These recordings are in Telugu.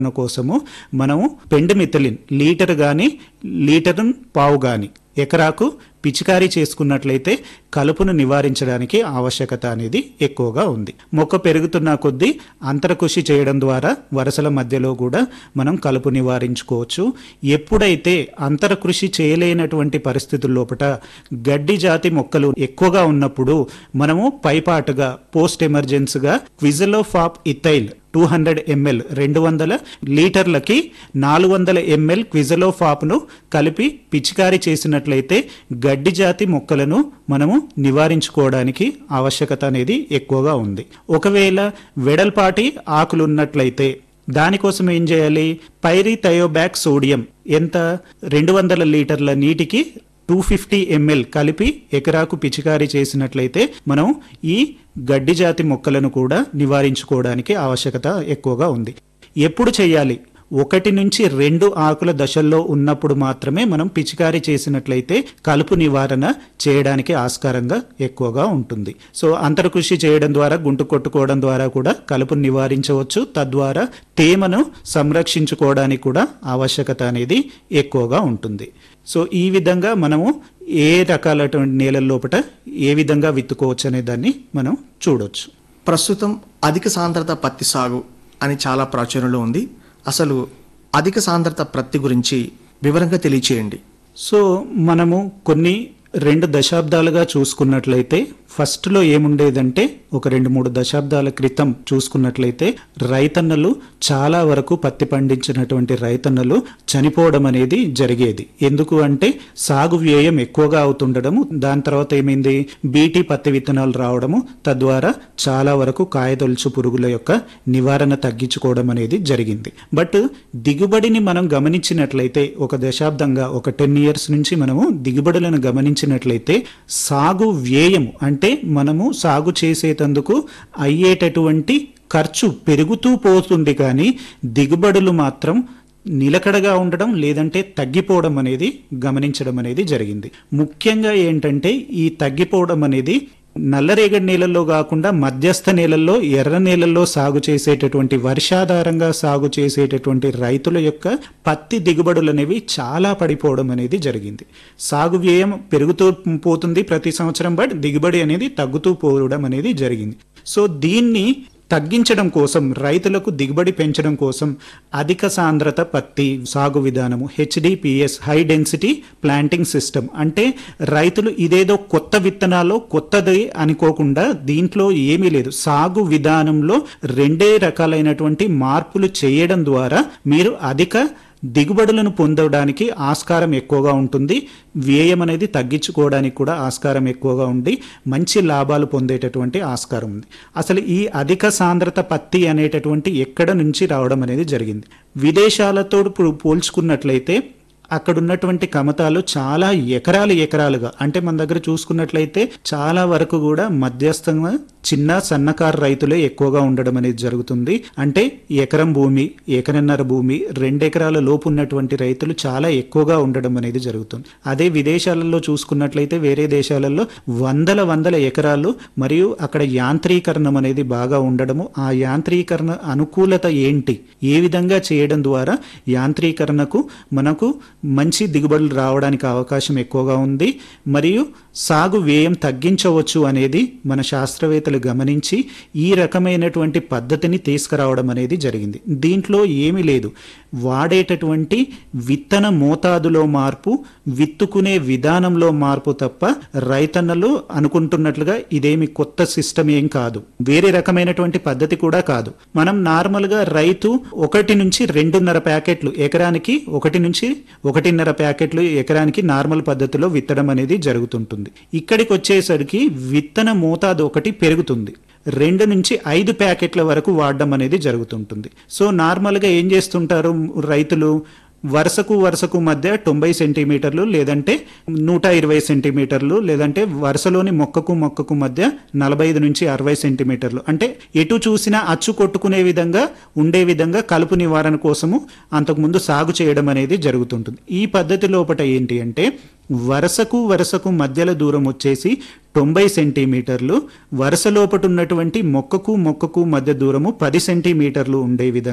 కోసము మనము పెండమిథలిన్ లీటర్ కానీ లీటర్ పావు కానీ ఎకరాకు పిచికారీ చేసుకున్నట్లయితే కలుపును నివారించడానికి ఆవశ్యకత అనేది ఎక్కువగా ఉంది మొక్క పెరుగుతున్న కొద్దీ అంతరకృషి చేయడం ద్వారా వరుసల మధ్యలో కూడా మనం కలుపు నివారించుకోవచ్చు ఎప్పుడైతే అంతరకృషి చేయలేనటువంటి పరిస్థితుల లోపట గడ్డి జాతి మొక్కలు ఎక్కువగా ఉన్నప్పుడు మనము పైపాటుగా పోస్ట్ ఎమర్జెన్సీగా quizalofop ethyl two hundred M L రెండు వందల లీటర్లకి నాలుగు వందల ఎంఎల్ క్విజలోఫాప్ను కలిపి పిచికారీ చేసినట్లయితే గడ్డి జాతి మొక్కలను మనము నివారించుకోవడానికి ఆవశ్యకత అనేది ఎక్కువగా ఉంది ఒకవేళ వెడల్పాటి ఆకులు ఉన్నట్లయితే దానికోసం ఏం చేయాలి పైరి థయోబ్యాక్ సోడియం ఎంత రెండు వందల లీటర్ల నీటికి టూ ఫిఫ్టీ ఎంఎల్ కలిపి ఎకరాకు పిచికారీ చేసినట్లయితే మనం ఈ గడ్డి జాతి మొక్కలను కూడా నివారించుకోవడానికి ఆవశ్యకత ఎక్కువగా ఉంది ఎప్పుడు చేయాలి ఒకటి నుంచి రెండు ఆకుల దశల్లో ఉన్నప్పుడు మాత్రమే మనం పిచికారీ చేసినట్లయితే కలుపు నివారణ చేయడానికి ఆస్కారంగా ఎక్కువగా ఉంటుంది సో అంతర్కృషి చేయడం ద్వారా గుంటు కొట్టుకోవడం ద్వారా కూడా కలుపును నివారించవచ్చు తద్వారా తేమను సంరక్షించుకోవడానికి కూడా ఆవశ్యకత అనేది ఎక్కువగా ఉంటుంది సో ఈ విధంగా మనము ఏ రకాలటువంటి నేలల లోపల ఏ విధంగా విత్తుకోవచ్చు అనే దాన్ని మనం చూడొచ్చు ప్రస్తుతం అధిక సాంద్రత పత్తి సాగు అని చాలా ప్రాచుర్యంలో ఉంది అసలు అధిక సాంద్రత పత్తి గురించి వివరంగా తెలియచేయండి సో మనము కొన్ని రెండు దశాబ్దాలుగా చూసుకున్నట్లయితే ఫస్ట్లో ఏముండేదంటే ఒక రెండు మూడు దశాబ్దాల క్రితం చూసుకున్నట్లయితే రైతన్నలు చాలా వరకు పత్తి పండించినటువంటి రైతన్నలు చనిపోవడం అనేది జరిగేది ఎందుకు అంటే సాగు వ్యయం ఎక్కువగా అవుతుండడము దాని తర్వాత ఏమైంది బీటీ పత్తి విత్తనాలు రావడము తద్వారా చాలా వరకు కాయతొలుచు పురుగుల యొక్క నివారణ తగ్గించుకోవడం అనేది జరిగింది బట్ దిగుబడిని మనం గమనించినట్లయితే ఒక దశాబ్దంగా ఒక టెన్ ఇయర్స్ నుంచి మనము దిగుబడులను గమనించినట్లయితే సాగు వ్యయము అంటే మనము సాగు చేసేటందుకు అయ్యేటటువంటి ఖర్చు పెరుగుతూ పోతుంది కానీ దిగుబడులు మాత్రం నిలకడగా ఉండడం లేదంటే తగ్గిపోవడం అనేది గమనించడం అనేది జరిగింది ముఖ్యంగా ఏంటంటే ఈ తగ్గిపోవడం అనేది నల్లరేగడి నేలల్లో కాకుండా మధ్యస్థ నేలల్లో ఎర్ర నేలల్లో సాగు చేసేటటువంటి వర్షాధారంగా సాగు చేసేటటువంటి రైతుల యొక్క పత్తి దిగుబడులు అనేవి చాలా పడిపోవడం అనేది జరిగింది సాగు వ్యయం పెరుగుతూ పోతుంది ప్రతి సంవత్సరం బట్ దిగుబడి అనేది తగ్గుతూ పోవడం అనేది జరిగింది సో దీన్ని తగ్గించడం కోసం రైతులకు దిగుబడి పెంచడం కోసం అధిక సాంద్రత పత్తి సాగు విధానము H D P S high density planting system అంటే రైతులు ఇదేదో కొత్త విత్తనాలు కొత్తది అనుకోకుండా దీంట్లో ఏమీ లేదు సాగు విధానంలో రెండే రకాలైనటువంటి మార్పులు చేయడం ద్వారా మీరు అధిక దిగుబడులను పొందడానికి ఆస్కారం ఎక్కువగా ఉంటుంది వ్యయం అనేది తగ్గించుకోవడానికి కూడా ఆస్కారం ఎక్కువగా ఉండి మంచి లాభాలు పొందేటటువంటి ఆస్కారం ఉంది అసలు ఈ అధిక సాంద్రత పత్తి అనేటటువంటి ఎక్కడ నుంచి రావడం అనేది జరిగింది విదేశాలతో ఇప్పుడు పోల్చుకున్నట్లయితే అక్కడ ఉన్నటువంటి కమతాలు చాలా ఎకరాలు ఎకరాలుగా అంటే మన దగ్గర చూసుకున్నట్లయితే చాలా వరకు కూడా మధ్యస్థంగా చిన్న సన్నకారు రైతులే ఎక్కువగా ఉండడం అనేది జరుగుతుంది అంటే ఎకరం భూమి ఎకరన్నర భూమి రెండెకరాల లోపు ఉన్నటువంటి రైతులు చాలా ఎక్కువగా ఉండడం అనేది జరుగుతుంది అదే విదేశాలలో చూసుకున్నట్లయితే వేరే దేశాలలో వందల వందల ఎకరాలు మరియు అక్కడ యాంత్రీకరణం అనేది బాగా ఉండడము ఆ యాంత్రీకరణ అనుకూలత ఏంటి ఏ విధంగా చేయడం ద్వారా యాంత్రీకరణకు మనకు మంచి దిగుబడులు రావడానికి అవకాశం ఎక్కువగా ఉంది మరియు సాగు వ్యయం తగ్గించవచ్చు అనేది మన శాస్త్రవేత్తలు గమనించి ఈ రకమైనటువంటి పద్ధతిని తీసుకురావడం అనేది జరిగింది దీంట్లో ఏమీ లేదు వాడేటటువంటి విత్తన మోతాదులో మార్పు విత్తుకునే విధానంలో మార్పు తప్ప రైతన్నలు అనుకుంటున్నట్లుగా ఇదేమి కొత్త సిస్టమ్ ఏం కాదు వేరే రకమైనటువంటి పద్ధతి కూడా కాదు మనం నార్మల్గా రైతు ఒకటి నుంచి రెండున్నర ప్యాకెట్లు ఎకరానికి ఒకటి నుంచి ఒకటిన్నర ప్యాకెట్లు ఎకరానికి నార్మల్ పద్ధతిలో విత్తడం అనేది జరుగుతుంటుంది ఇక్కడికి వచ్చేసరికి విత్తన మోతాదు ఒకటి పెరుగుతుంది రెండు నుంచి ఐదు ప్యాకెట్ల వరకు వాడడం అనేది జరుగుతుంటుంది సో నార్మల్గా ఏం చేస్తుంటారు రైతులు వరుసకు వరుసకు మధ్య తొంభై సెంటీమీటర్లు లేదంటే నూట ఇరవై సెంటీమీటర్లు లేదంటే వరుసలోని మొక్కకు మొక్కకు మధ్య నలభై ఐదు నుంచి అరవై సెంటీమీటర్లు అంటే ఎటు చూసినా అచ్చు కొట్టుకునే విధంగా ఉండే విధంగా కలుపు నివారణ కోసము అంతకుముందు సాగు చేయడం అనేది జరుగుతుంటుంది ఈ పద్ధతి లోపట ఏంటి అంటే వరుసకు వరుసకు మధ్యల దూరం వచ్చేసి తొంభై సెంటీమీటర్లు వరుస లోపట ఉన్నటువంటి మొక్కకు మొక్కకు మధ్య దూరము పది సెంటీమీటర్లు ఉండే విధంగా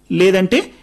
లేదంటే